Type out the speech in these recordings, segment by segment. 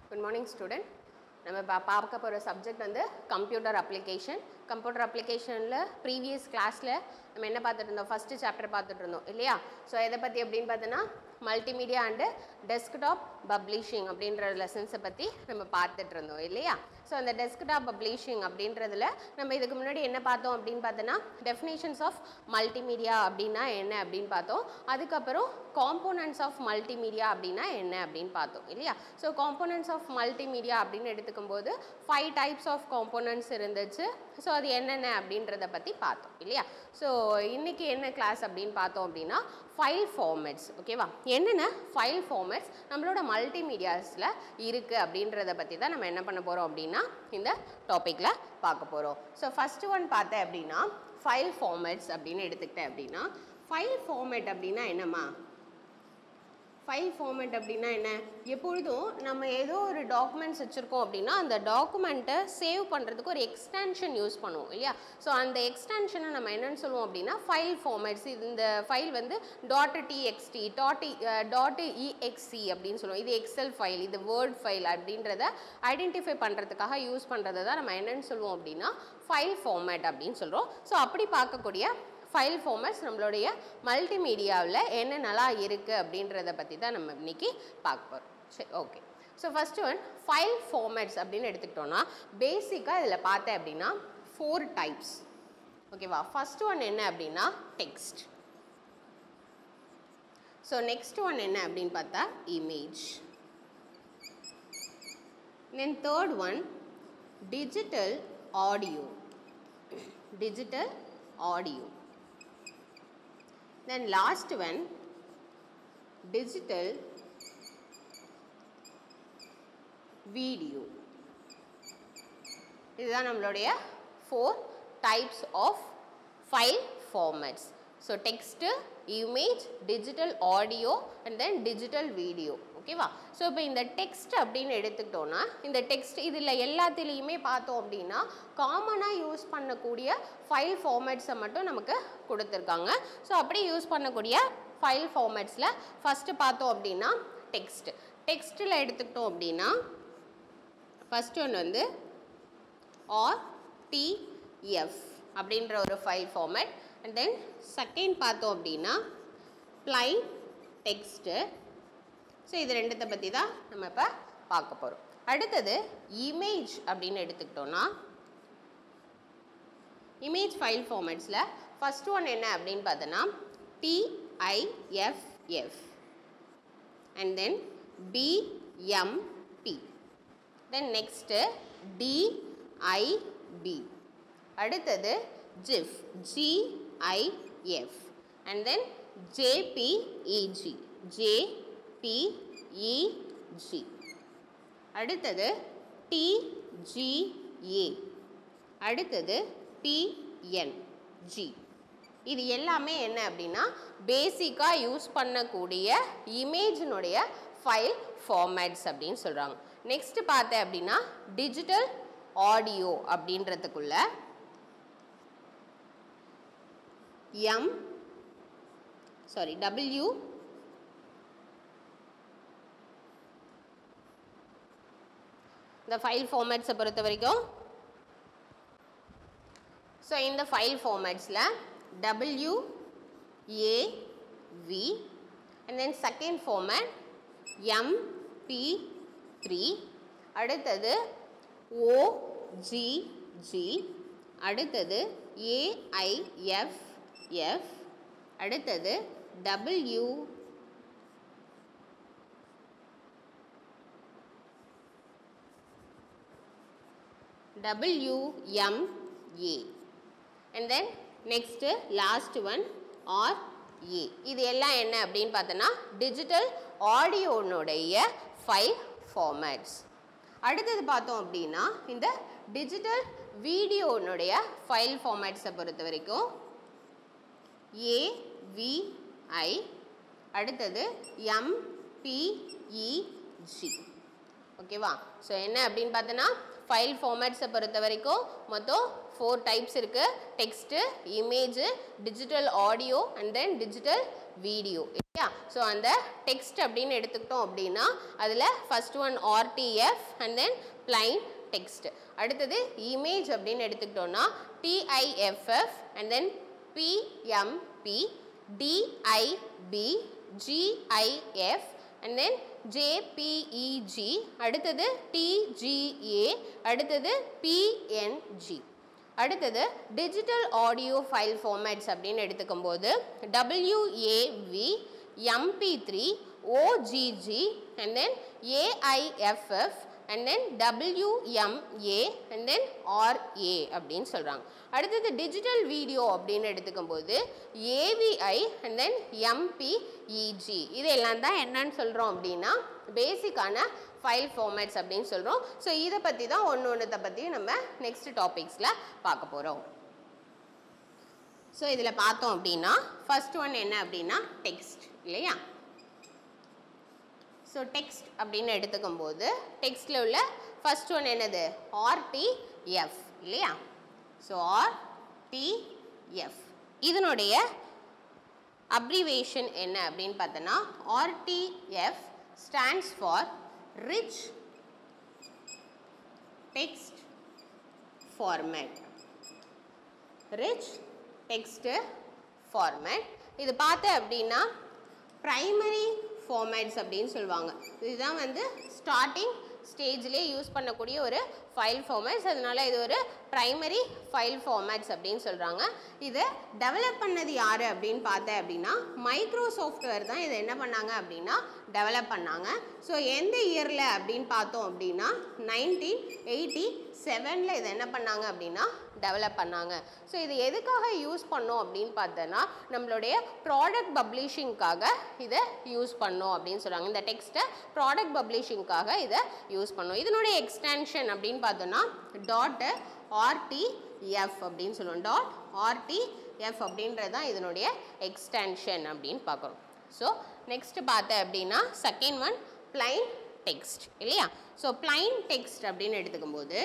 good morning student நம்ம பா பார்க்க போகிற சப்ஜெக்ட் வந்து கம்ப்யூட்டர் அப்ளிகேஷன் கம்ப்யூட்டர் அப்ளிகேஷனில் ப்ரீவியஸ் கிளாஸில் நம்ம என்ன பார்த்துட்டு இருந்தோம் ஃபஸ்ட்டு சாப்டர் பார்த்துட்டு இருந்தோம் இல்லையா ஸோ எதை பற்றி அப்படின்னு பார்த்தோன்னா மல்டிமீடியா அண்டு டெஸ்க்டாப் பப்ளிஷிங் அப்படின்ற லெசன்ஸை பற்றி நம்ம பார்த்துட்டு இருந்தோம் இல்லையா ஸோ அந்த டெஸ்க்டாப் பப்ளிஷிங் அப்படின்றதுல நம்ம இதுக்கு முன்னாடி என்ன பார்த்தோம் அப்படின்னு பார்த்தோன்னா டெஃபினேஷன்ஸ் ஆஃப் மல்டிமீடியா அப்படின்னா என்ன அப்படின்னு பார்த்தோம் அதுக்கப்புறம் காம்போனன்ட்ஸ் ஆஃப் மல்டிமீடியா அப்படின்னா என்ன அப்படின்னு பார்த்தோம் இல்லையா ஸோ காம்போனன்ட்ஸ் ஆஃப் மல்டிமீடியா அப்படின்னு எடுத்துக்கும் போது ஃபைவ் டைப்ஸ் ஆஃப் காம்போனன்ட்ஸ் இருந்துச்சு ஸோ அது என்னென்ன அப்படின்றத பற்றி பார்த்தோம் இல்லையா ஸோ இன்னைக்கு என்ன கிளாஸ் அப்படின்னு பார்த்தோம் அப்படின்னா ஃபைல் ஃபார்மேட்ஸ் ஓகேவா என்னென்ன ஃபைல் ஃபார்மேட்ஸ் நம்மளோட மல்டிமீடியாஸில் இருக்குது அப்படின்றத பற்றி தான் நம்ம என்ன பண்ண போகிறோம் அப்படின்னா இந்த டாப்பிக்கில் பார்க்க போகிறோம் ஸோ ஃபஸ்ட்டு ஒன் பார்த்தேன் அப்படின்னா ஃபைல் ஃபார்மேட்ஸ் அப்படின்னு எடுத்துக்கிட்டேன் அப்படின்னா ஃபைல் ஃபார்மேட் அப்படின்னா என்னம்மா ஃபைல் ஃபார்மேட் அப்படின்னா என்ன எப்பொழுதும் நம்ம ஏதோ ஒரு டாக்குமெண்ட்ஸ் வச்சுருக்கோம் அப்படின்னா அந்த டாக்குமெண்ட்டை சேவ் பண்ணுறதுக்கு ஒரு எக்ஸ்டென்ஷன் யூஸ் பண்ணுவோம் இல்லையா ஸோ அந்த எக்ஸ்டென்ஷனை நம்ம என்னென்னு சொல்லுவோம் அப்படின்னா ஃபைல் ஃபார்மேட்ஸ் இது இந்த ஃபைல் வந்து dot TXT dot dot EXE அப்படின்னு சொல்லுவோம் இது எக்ஸல் ஃபைல் இது வேர்ட் ஃபைல் அப்படின்றத ஐடென்டிஃபை பண்ணுறதுக்காக யூஸ் பண்ணுறதை தான் நம்ம என்னென்னு சொல்லுவோம் அப்படின்னா ஃபைல் ஃபார்மேட் அப்படின்னு சொல்கிறோம் ஸோ அப்படி பார்க்கக்கூடிய ஃபைல் ஃபார்மேட்ஸ் நம்மளுடைய மல்டிமீடியாவில் என்னென்னலாம் இருக்குது அப்படின்றத பற்றி தான் நம்ம இன்னைக்கு பார்க்க போகிறோம் சரி okay so first one file formats அப்படின்னு எடுத்துக்கிட்டோன்னா பேசிக்காக இதில் பார்த்தேன் அப்படின்னா ஃபோர் டைப்ஸ் ஓகேவா ஃபஸ்ட் ஒன் என்ன அப்படின்னா டெக்ஸ்ட் ஸோ நெக்ஸ்ட் ஒன் என்ன அப்படின்னு பார்த்தா image then third one digital audio digital audio then last one digital video இதுதான் நம்மளுடைய four types of file formats so text image digital audio and then digital video ஓகேவா so இப்போ இந்த text அப்படின்னு எடுத்துக்கிட்டோன்னா இந்த டெக்ஸ்ட் இதில் எல்லாத்துலேயுமே பார்த்தோம் அப்படின்னா காமனாக யூஸ் பண்ணக்கூடிய ஃபைல் ஃபார்மேட்ஸை மட்டும் நமக்கு கொடுத்துருக்காங்க ஸோ அப்படி யூஸ் பண்ணக்கூடிய ஃபைல் ஃபார்மேட்ஸில் ஃபஸ்ட்டு பார்த்தோம் அப்படின்னா டெக்ஸ்ட் டெக்ஸ்ட்டில் எடுத்துக்கிட்டோம் அப்படின்னா ஃபஸ்ட் ஒன் வந்து ஆர்டிஎஃப் அப்படின்ற ஒரு file format and then second பார்த்தோம் அப்படின்னா ப்ளைன் டெக்ஸ்ட்டு ஸோ இது ரெண்டுத்தை பற்றி தான் நம்ம இப்போ பார்க்க போகிறோம் அடுத்தது இமேஜ் அப்படின்னு எடுத்துக்கிட்டோன்னா இமேஜ் ஃபைல் ஃபார்மேட்ஸில் ஃபஸ்ட் ஒன் என்ன அப்படின்னு பார்த்தோன்னா BIFF and then BMP then next DIB அடுத்தது GIF GIF and then JPEG JPEG அடுத்தது டிஜிஏ அடுத்தது பிஎன்ஜி இது எல்லாமே என்ன அப்படின்னா பேசிக்காக யூஸ் பண்ணக்கூடிய இமேஜினுடைய ஃபைல் ஃபார்மேட்ஸ் அப்படின்னு சொல்கிறாங்க நெக்ஸ்ட் பார்த்தேன் அப்படின்னா டிஜிட்டல் ஆடியோ அப்படின்றதுக்குள்ள எம் சாரி டபிள்யூ இந்த ஃபைல் ஃபார்மேட்ஸை பொறுத்த வரைக்கும் ஸோ இந்த ஃபைல் ஃபார்மேட்ஸில் W A V and then second format MP three அடுத்தது ஓஜிஜி அடுத்தது ஏஐஎஃப்எஃப் அடுத்தது W WMA and then next last one R A இது எல்லாம் என்ன அப்படின்னு பார்த்தோன்னா டிஜிட்டல் ஆடியோனுடைய ஃபைல் ஃபார்மேட்ஸ் அடுத்தது பார்த்தோம் அப்படின்னா இந்த டிஜிட்டல் வீடியோனுடைய ஃபைல் ஃபார்மேட்ஸை பொறுத்த வரைக்கும் ஏவிஐ அடுத்தது எம்பிஇஜி ஓகேவா ஸோ என்ன அப்படின்னு பார்த்தோன்னா ஃபைல் ஃபார்மேட்ஸை பொறுத்த வரைக்கும் மொத்தம் ஃபோர் டைப்ஸ் இருக்குது text image digital audio and then digital video so அந்த டெக்ஸ்ட் அப்படின்னு எடுத்துக்கிட்டோம் அப்படின்னா அதில் first one RTF and then plain text அடுத்தது இமேஜ் அப்படின்னு எடுத்துக்கிட்டோம்னா TIFF and then BMP DIB GIF and then JPEG அடுத்தது டிஜிஏ அடுத்தது பிஎன்ஜி அடுத்தது டிஜிட்டல் ஆடியோ ஃபைல் ஃபார்மேட்ஸ் அப்படின்னு எடுத்துக்கும் போது WAV MP three OGG and then AIFF and then WMA and then RA அப்படின்னு சொல்கிறாங்க அடுத்தது டிஜிட்டல் வீடியோ அப்படின்னு எடுத்துக்கும் போது ஏவிஐ அண்ட் தென் எம்பிஇஜி இது எல்லாம் தான் என்னன்னு சொல்கிறோம் அப்படின்னா பேசிக்கான ஃபைல் ஃபார்மேட்ஸ் அப்படின்னு சொல்கிறோம் ஸோ இதை பற்றி தான் ஒன்று ஒன்றத்தை பற்றி நம்ம நெக்ஸ்ட் டாபிக்ஸில் பார்க்க போகிறோம் ஸோ இதில் பார்த்தோம் அப்படின்னா ஃபர்ஸ்ட் ஒன் என்ன அப்படின்னா டெக்ஸ்ட் இல்லையா ஸோ டெக்ஸ்ட் அப்படின்னு எடுத்துக்கும் போது டெக்ஸ்டில் உள்ள ஃபர்ஸ்ட் ஒன் என்னது ஆர்டிஎஃப் இல்லையா ஸோ ஆர்டிஎஃப் இதனுடைய அப்ரிவேஷன் என்ன அப்படின்னு பார்த்தோன்னா RTF stands for rich text format rich text format இது பார்த்த அப்படின்னா ப்ரைமரி ஃபார்மேட்ஸ் அப்படின்னு சொல்லுவாங்க இதுதான் வந்து ஸ்டார்டிங் ஸ்டேஜ்லேயே யூஸ் பண்ணக்கூடிய ஒரு ஃபைல் ஃபார்மேட்ஸ் அதனால இது ஒரு ப்ரைமரி ஃபைல் ஃபார்மேட்ஸ் அப்படின்னு சொல்கிறாங்க இதை டெவலப் பண்ணது யார் அப்படின்னு பார்த்தேன் அப்படின்னா மைக்ரோ சாஃப்ட்வேர் தான் இதை என்ன பண்ணாங்க அப்படின்னா டெவலப் பண்ணாங்க ஸோ எந்த இயரில் அப்படின்னு பார்த்தோம் அப்படின்னா நைன்டீன் எயிட்டி செவனில் இதை என்ன பண்ணாங்க அப்படின்னா டெவலப் பண்ணாங்க ஸோ இது எதுக்காக யூஸ் பண்ணோம் அப்படின்னு பார்த்தோன்னா நம்மளுடைய ப்ராடக்ட் பப்ளிஷிங்காக இதை யூஸ் பண்ணோம் அப்படின்னு சொல்கிறாங்க இந்த டெக்ஸ்ட்டை ப்ராடக்ட் பப்ளிஷிங்காக இதை யூஸ் பண்ணோம் இதனுடைய எக்ஸ்டென்ஷன் அப்படின்னு பார்த்தோன்னா டாட் ஆர்டிஎஃப் அப்படின்னு சொல்லுவோம் டாட் ஆர்டிஎஃப் அப்படின்றது தான் இதனுடைய எக்ஸ்டென்ஷன் அப்படின்னு பார்க்குறோம் ஸோ நெக்ஸ்ட் பார்த்தேன் அப்படின்னா செகண்ட் ஒன் பிளைன் டெக்ஸ்ட் இல்லையா ஸோ பிளைன் டெக்ஸ்ட் அப்படின்னு எடுத்துக்கும் போது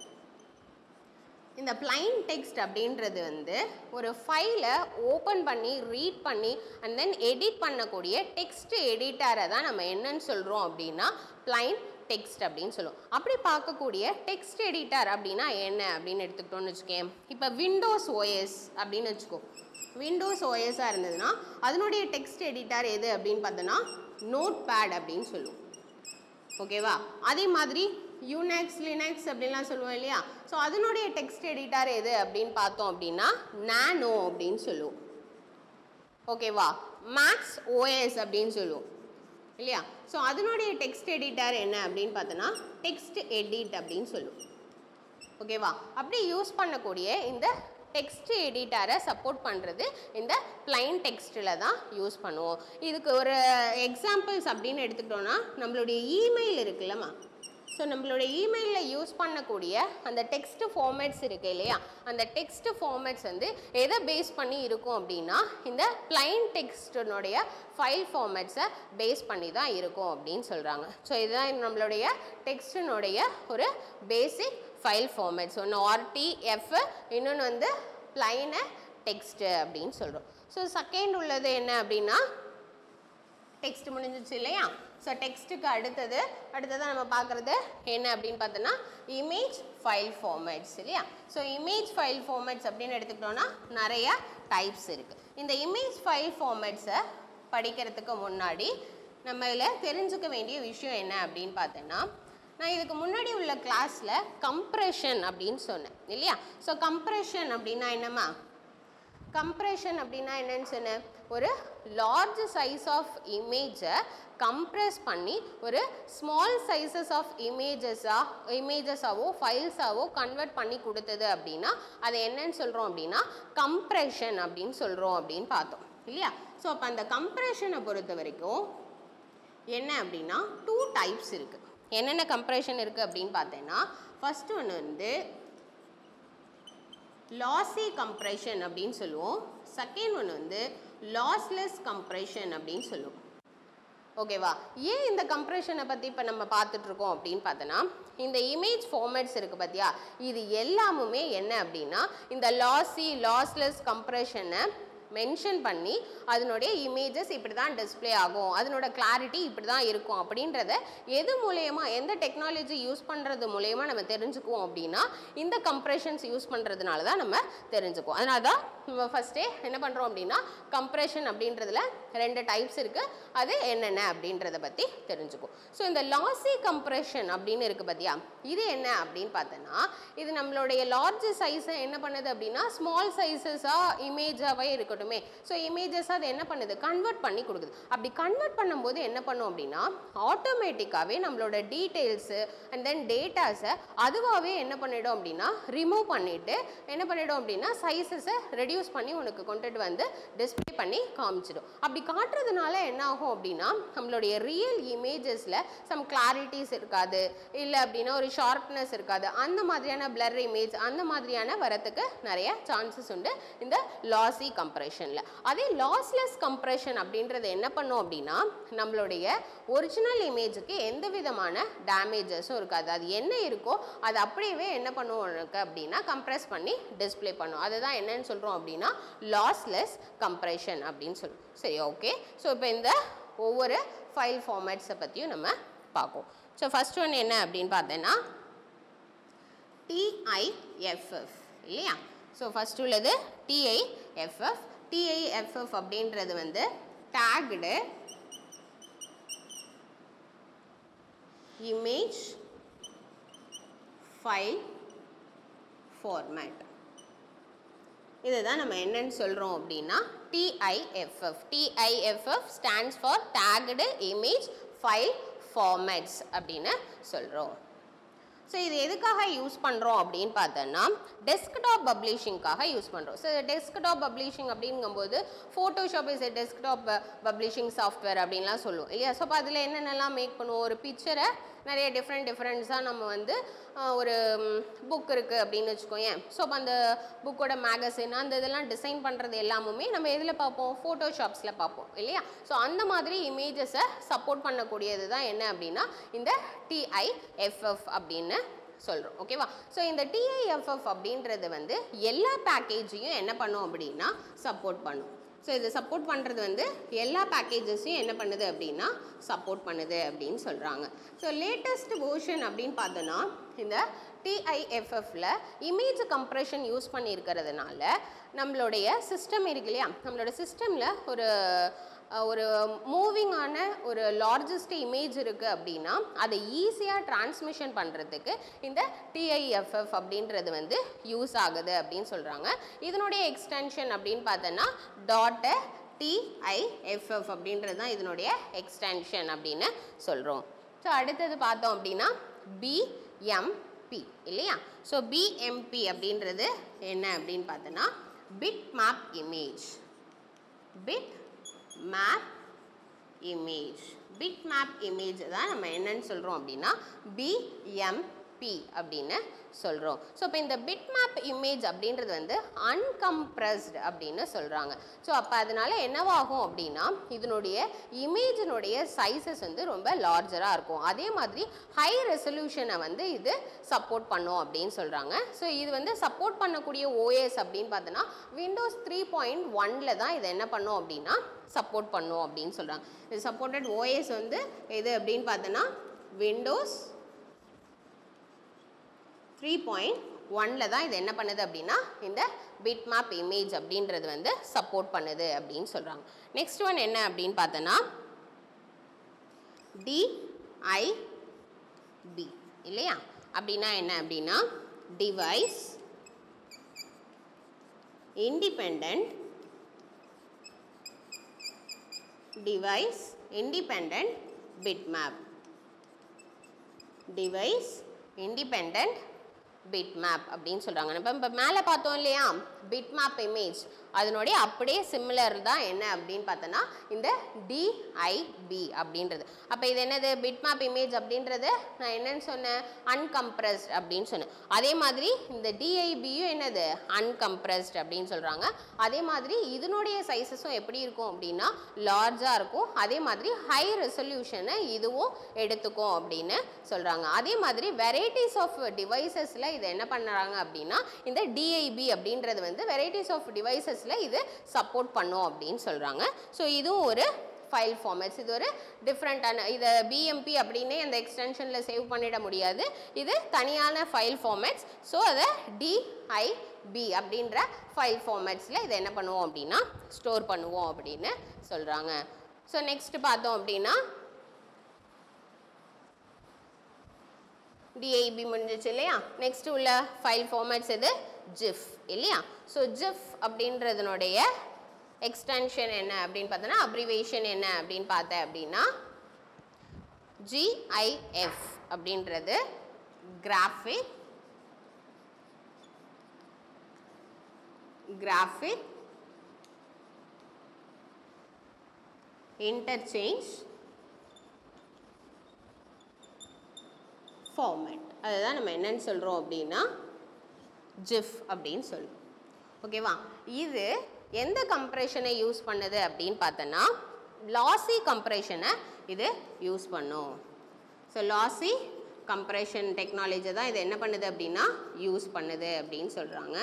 இந்த பிளைன் டெக்ஸ்ட் அப்படின்றது வந்து ஒரு ஃபைலை ஓப்பன் பண்ணி ரீட் பண்ணி அண்ட் தென் எடிட் பண்ணக்கூடிய டெக்ஸ்ட் எடிட்டரை தான் நம்ம என்னன்னு சொல்கிறோம் அப்படின்னா பிளைன் டெக்ஸ்ட் அப்படின்னு சொல்லுவோம் அப்படி பார்க்கக்கூடிய டெக்ஸ்ட் எடிட்டர் அப்படின்னா என்ன அப்படின்னு எடுத்துக்கிட்டோம்னு வச்சுக்கேன் இப்போ விண்டோஸ் ஓஎஸ் அப்படின்னு வச்சுக்கோ விண்டோஸ் ஓஎஸ்ஸாக இருந்ததுன்னா அதனுடைய டெக்ஸ்ட் எடிட்டர் எது அப்படின்னு பார்த்தோன்னா நோட் பேட் அப்படின்னு சொல்லுவோம் ஓகேவா அதே மாதிரி யூனெக்ஸ் லினக்ஸ் அப்படின்லாம் சொல்லுவோம் இல்லையா ஸோ அதனுடைய டெக்ஸ்ட் எடிட்டர் எது அப்படின்னு பார்த்தோம் அப்படின்னா நானோ அப்படின்னு சொல்லுவோம் ஓகேவா மேக்ஸ் ஓஎஸ் அப்படின்னு சொல்லுவோம் இல்லையா ஸோ அதனுடைய டெக்ஸ்ட் எடிட்டர் என்ன அப்படின்னு பார்த்தோன்னா டெக்ஸ்ட் எடிட் அப்படின்னு சொல்லுவோம் ஓகேவா அப்படி யூஸ் பண்ணக்கூடிய இந்த டெக்ஸ்ட் எடிட்டரை சப்போர்ட் பண்ணுறது இந்த பிளைன் டெக்ஸ்ட்டில் தான் யூஸ் பண்ணுவோம் இதுக்கு ஒரு எக்ஸாம்பிள்ஸ் அப்படின்னு எடுத்துக்கிட்டோன்னா நம்மளுடைய இமெயில் இருக்குல்லம்மா ஸோ நம்மளுடைய இமெயிலில் யூஸ் பண்ணக்கூடிய அந்த டெக்ஸ்ட் ஃபார்மேட்ஸ் இருக்கு இல்லையா அந்த டெக்ஸ்ட் ஃபார்மேட்ஸ் வந்து எதை பேஸ் பண்ணி இருக்கும் அப்படின்னா இந்த பிளைன் டெக்ஸ்டினுடைய ஃபைல் ஃபார்மேட்ஸை பேஸ் பண்ணி தான் இருக்கும் அப்படின்னு சொல்கிறாங்க ஸோ இதுதான் நம்மளுடைய டெக்ஸ்டினுடைய ஒரு பேசிக் ஃபைல் ஃபார்மேட்ஸ் ஒன்று ஆர்டிஎஃப் இன்னொன்று வந்து பிளைன டெக்ஸ்ட்டு அப்படின்னு சொல்கிறோம் ஸோ செகண்ட் உள்ளது என்ன அப்படின்னா டெக்ஸ்ட் முடிஞ்சிச்சு இல்லையா ஸோ டெக்ஸ்ட்டுக்கு அடுத்தது அடுத்ததாக நம்ம பார்க்குறது என்ன அப்படின்னு பார்த்தோன்னா இமேஜ் ஃபைல் ஃபார்மேட்ஸ் இல்லையா ஸோ இமேஜ் ஃபைல் ஃபார்மேட்ஸ் அப்படின்னு எடுத்துக்கிட்டோன்னா நிறையா டைப்ஸ் இருக்குது இந்த இமேஜ் ஃபைல் ஃபார்மேட்ஸை படிக்கிறதுக்கு முன்னாடி நம்ம இதில் தெரிஞ்சுக்க வேண்டிய விஷயம் என்ன அப்படின்னு பார்த்தோன்னா நான் இதுக்கு முன்னாடி உள்ள கிளாஸில் கம்ப்ரெஷன் அப்படின்னு சொன்னேன் இல்லையா ஸோ கம்ப்ரெஷன் அப்படின்னா என்னம்மா கம்ப்ரெஷன் அப்படின்னா என்னன்னு சொன்னேன் ஒரு லார்ஜ் சைஸ் ஆஃப் இமேஜை கம்ப்ரெஸ் பண்ணி ஒரு ஸ்மால் சைஸஸ் ஆஃப் இமேஜஸா இமேஜஸாவோ ஃபைல்ஸாவோ கன்வெர்ட் பண்ணி கொடுத்தது அப்படின்னா அதை என்னன்னு சொல்கிறோம் அப்படின்னா கம்ப்ரெஷன் அப்படின்னு சொல்கிறோம் அப்படின்னு பார்த்தோம் இல்லையா ஸோ அப்போ அந்த கம்ப்ரெஷனை பொறுத்த வரைக்கும் என்ன அப்படின்னா டூ டைப்ஸ் இருக்குது என்னென்ன கம்ப்ரெஷன் இருக்குது அப்படின்னு பார்த்தேன்னா ஃபர்ஸ்ட் ஒன்று வந்து லாஸி கம்ப்ரெஷன் அப்படின்னு சொல்லுவோம் செகண்ட் ஒன்று வந்து லாஸ்லெஸ் கம்ப்ரெஷன் அப்படின்னு சொல்லுவோம் ஓகேவா ஏன் இந்த கம்ப்ரெஷனை பற்றி இப்போ நம்ம பார்த்துட்டு இருக்கோம் அப்படின்னு பார்த்தோன்னா இந்த இமேஜ் ஃபார்மேட்ஸ் இருக்குது பார்த்தியா இது எல்லாமுமே என்ன அப்படின்னா இந்த லாஸி லாஸ்லெஸ் கம்ப்ரெஷனை மென்ஷன் பண்ணி அதனுடைய இமேஜஸ் இப்படி தான் டிஸ்ப்ளே ஆகும் அதனோட கிளாரிட்டி இப்படி தான் இருக்கும் அப்படின்றத எது மூலயமா எந்த டெக்னாலஜி யூஸ் பண்ணுறது மூலயமா நம்ம தெரிஞ்சுக்குவோம் அப்படின்னா இந்த கம்ப்ரெஷன்ஸ் யூஸ் பண்ணுறதுனால தான் நம்ம தெரிஞ்சுக்குவோம் அதனால தான் நம்ம ஃபஸ்ட்டே என்ன பண்ணுறோம் அப்படின்னா கம்ப்ரெஷன் அப்படின்றதுல ரெண்டு டைப்ஸ் இருக்குது அது என்னென்ன அப்படின்றத பற்றி தெரிஞ்சுக்கும் ஸோ இந்த லாசி கம்ப்ரெஷன் அப்படின்னு இருக்குது பார்த்தியா இது என்ன அப்படின்னு பார்த்தோன்னா இது நம்மளுடைய லார்ஜ் சைஸை என்ன பண்ணுது அப்படின்னா ஸ்மால் சைஸஸாக இமேஜாகவே இருக்கட்டுமே ஸோ இமேஜஸ் அது என்ன பண்ணுது கன்வெர்ட் பண்ணி கொடுக்குது அப்படி கன்வெர்ட் பண்ணும்போது என்ன பண்ணும் அப்படின்னா ஆட்டோமேட்டிக்காகவே நம்மளோட டீட்டெயில்ஸு அண்ட் தென் டேட்டாஸை அதுவாகவே என்ன பண்ணிடும் அப்படின்னா ரிமூவ் பண்ணிவிட்டு என்ன பண்ணிடும் அப்படின்னா சைஸஸை ரெடியூஸ் பண்ணி உனக்கு கொண்டுட்டு வந்து டிஸ்ப்ளே பண்ணி காமிச்சிடும் அப்படி காட்டுறதுனால என்ன ஆகும் அப்படின்னா நம்மளுடைய ரியல் இமேஜஸில் சம் கிளாரிட்டிஸ் இருக்காது இல்லை அப்படின்னா ஒரு ஷார்ப்னஸ் இருக்காது அந்த மாதிரியான பிளர் இமேஜ் அந்த மாதிரியான வரத்துக்கு நிறைய சான்சஸ் உண்டு இந்த லாஸி கம்ப்ரெஷனில் அதே லாஸ்லெஸ் கம்ப்ரெஷன் அப்படின்றது என்ன பண்ணும் அப்படின்னா நம்மளுடைய ஒரிஜினல் இமேஜுக்கு எந்த விதமான டேமேஜஸும் இருக்காது அது என்ன இருக்கோ அது அப்படியே என்ன பண்ணும் உனக்கு அப்படின்னா கம்ப்ரெஸ் பண்ணி டிஸ்ப்ளே பண்ணும் அதுதான் என்னன்னு சொல்கிறோம் அப்படின்னா லாஸ்லெஸ் கம்ப்ரெஷன் அப்படின்னு சொல்லுவோம் சரி ஓகே ஸோ இப்போ இந்த ஒவ்வொரு ஃபைல் ஃபார்மேட்ஸை பற்றியும் நம்ம பார்ப்போம் ஸோ ஃபஸ்ட் ஒன் என்ன அப்படின்னு பார்த்தேன்னா டிஐஎஃப்எஃப் இல்லையா ஸோ ஃபஸ்ட் உள்ளது டிஐஎஃப்எஃப் டிஐஎஃப்எஃப் அப்படின்றது வந்து டேக்டு இமேஜ் ஃபைல் ஃபார்மேட் இதுதான் நம்ம என்னன்னு சொல்கிறோம் அப்படின்னா TIFF TIFF stands for tagged image file formats அப்படின்னு சொல்கிறோம் ஸோ இது எதுக்காக யூஸ் பண்ணுறோம் அப்படின்னு பார்த்தோன்னா டெஸ்க்டாப் பப்ளிஷிங்காக யூஸ் பண்ணுறோம் ஸோ டெஸ்க்டாப் பப்ளிஷிங் அப்படிங்கும்போது Photoshop is a desktop publishing software அப்படின்லாம் சொல்லுவோம் இல்லையா ஸோ அப்போ அதில் என்னென்னலாம் மேக் பண்ணுவோம் ஒரு பிக்சரை நிறைய டிஃப்ரெண்ட் டிஃப்ரெண்ட்ஸாக நம்ம வந்து ஆஹ், ஒரு புக் இருக்குது அப்படின்னு வச்சுக்கோயேன் ஸோ அப்போ அந்த புக்கோட மேகசின் அந்த இதெல்லாம் டிசைன் பண்ணுறது எல்லாமுமே நம்ம எதில் பார்ப்போம் ஃபோட்டோஷாப்ஸில் பார்ப்போம் இல்லையா ஸோ அந்த மாதிரி இமேஜஸை சப்போர்ட் பண்ணக்கூடியது தான் என்ன அப்படின்னா இந்த டிஐஎஃப்எஃப் அப்படின்னு சொல்கிறோம் ஓகேவா ஸோ இந்த டிஐஎஃப்எஃப் அப்படின்றது வந்து எல்லா பேக்கேஜையும் என்ன பண்ணும் அப்படின்னா சப்போர்ட் பண்ணும் ஸோ இது சப்போர்ட் பண்ணுறது வந்து எல்லா பேக்கேஜஸையும் என்ன பண்ணுது அப்படின்னா சப்போர்ட் பண்ணுது அப்படின்னு சொல்கிறாங்க ஸோ லேட்டஸ்ட் வேர்ஷன் அப்படின்னு பார்த்தோன்னா இந்த டிஐஎஃப்எஃப்ல இமேஜ் கம்ப்ரெஷன் யூஸ் பண்ணியிருக்கிறதுனால நம்மளுடைய சிஸ்டம் இருக்கு இல்லையா நம்மளோட சிஸ்டமில் ஒரு அஹ், ஒரு மூவிங்கான ஒரு லார்ஜஸ்ட் இமேஜ் இருக்குது அப்படின்னா அதை ஈஸியாக டிரான்ஸ்மிஷன் பண்ணுறதுக்கு இந்த டிஐஎஃப்எஃப் அப்படின்றது வந்து யூஸ் ஆகுது அப்படின்னு சொல்கிறாங்க இதனுடைய எக்ஸ்டென்ஷன் அப்படின்னு பார்த்தோன்னா டாட்டை டிஐஎஃப்எஃப் அப்படின்றது தான் இதனுடைய எக்ஸ்டென்ஷன் அப்படின்னு சொல்கிறோம் ஸோ அடுத்தது பார்த்தோம் அப்படின்னா பிஎம்பி இல்லையா ஸோ பிஎம்பி அப்படின்றது என்ன அப்படின்னு பார்த்தோன்னா bitmap image bitmap image bitmap image தான் நம்ம என்னன்னு சொல்கிறோம் அப்படின்னா பிஎம்பி அப்படின்னு சொல்கிறோம் ஸோ இப்போ இந்த பிட் மேப் இமேஜ் அப்படின்றது வந்து அன்கம்ப்ரஸ்டு அப்படின்னு சொல்கிறாங்க ஸோ அப்போ அதனால என்னவாகும் அப்படின்னா இதனுடைய இமேஜினுடைய சைஸஸ் வந்து ரொம்ப லார்ஜராக இருக்கும் அதே மாதிரி ஹை ரெசல்யூஷனை வந்து இது சப்போர்ட் பண்ணும் அப்படின்னு சொல்கிறாங்க ஸோ இது வந்து சப்போர்ட் பண்ணக்கூடிய ஓஎஸ் அப்படின்னு பார்த்தோன்னா விண்டோஸ் த்ரீ பாயிண்ட் ஒனில் தான் இதை என்ன பண்ணும் அப்படின்னா சப்போர்ட் பண்ணும் அப்படின்னு சொல்கிறாங்க இது சப்போர்ட்டட் ஓஎஸ் வந்து எது அப்படின்னு பார்த்தோன்னா விண்டோஸ் த்ரீ பாயிண்ட் ஒனில் தான் இது என்ன பண்ணுது அப்படின்னா இந்த பிட் மேப் இமேஜ் அப்படின்றது வந்து சப்போர்ட் பண்ணுது அப்படின்னு சொல்கிறாங்க நெக்ஸ்ட் ஒன் என்ன அப்படின்னு பார்த்தோன்னா டிஐபி இல்லையா அப்படின்னா என்ன அப்படின்னா device independent device independent bitmap device independent bitmap அப்படின்னு சொல்கிறாங்க இப்போ இப்போ மேலே பார்த்தோம் இல்லையா பிட்மேப் இமேஜ் அதனுடைய அப்படியே சிமிலர் தான் என்ன அப்படின்னு பார்த்தோன்னா இந்த டிஐபி அப்படின்றது அப்போ இது என்னது பிட்மேப் இமேஜ் அப்படின்றது நான் என்னன்னு சொன்னேன் அன்கம்ப்ரஸ்ட் அப்படின்னு சொன்னேன் அதே மாதிரி இந்த டிஐபியும் என்னது அன்கம்ப்ரஸ்ட் அப்படின்னு சொல்கிறாங்க அதே மாதிரி இதனுடைய சைஸஸும் எப்படி இருக்கும் அப்படின்னா லார்ஜாக இருக்கும் அதே மாதிரி ஹை ரெசல்யூஷனை இதுவும் எடுத்துக்கும் அப்படின்னு சொல்கிறாங்க அதே மாதிரி வெரைட்டிஸ் ஆஃப் டிவைசஸில் இதை என்ன பண்ணுறாங்க அப்படின்னா இந்த டிஐபி அப்படின்றது வந்து வெரைட்டிஸ் ஆஃப் டிவைசஸில் ஃபார்மேட்ஸில் இது சப்போர்ட் பண்ணும் அப்படின்னு சொல்கிறாங்க ஸோ இதுவும் ஒரு ஃபைல் ஃபார்மேட்ஸ் இது ஒரு டிஃப்ரெண்ட்டான இதை பிஎம்பி அப்படின்னே அந்த எக்ஸ்டென்ஷனில் சேவ் பண்ணிட முடியாது இது தனியான ஃபைல் ஃபார்மேட்ஸ் ஸோ அதை டிஐபி அப்படின்ற ஃபைல் ஃபார்மேட்ஸில் இதை என்ன பண்ணுவோம் அப்படின்னா ஸ்டோர் பண்ணுவோம் அப்படின்னு சொல்கிறாங்க ஸோ நெக்ஸ்ட் பார்த்தோம் அப்படின்னா டிஐபி முடிஞ்சிச்சு இல்லையா நெக்ஸ்ட் உள்ள ஃபைல் ஃபார்மேட்ஸ் இது ஜிஃப் இல்லையா ஸோ ஜிஃப் அப்படின்றதுனுடைய எக்ஸ்டென்ஷன் என்ன அப்படின்னு பார்த்தோன்னா அப்ரிவேஷன் என்ன அப்படின்னு பார்த்தேன் அப்படின்னா ஜிஐஎஃப் அப்படின்றது கிராஃபிக் கிராஃபிக் இன்டர்சேஞ்ச் ஃபார்மேட் அதுதான் நம்ம என்னன்னு சொல்கிறோம் அப்படின்னா ஜிஃப் அப்படின்னு சொல்லுவோம் ஓகேவா இது எந்த கம்ப்ரெஷனை யூஸ் பண்ணுது அப்படின்னு பார்த்தோன்னா லாசி கம்ப்ரெஷனை இது யூஸ் பண்ணும் ஸோ லாசி கம்ப்ரெஷன் டெக்னாலஜி தான் இது என்ன பண்ணுது அப்படின்னா யூஸ் பண்ணுது அப்படின்னு சொல்கிறாங்க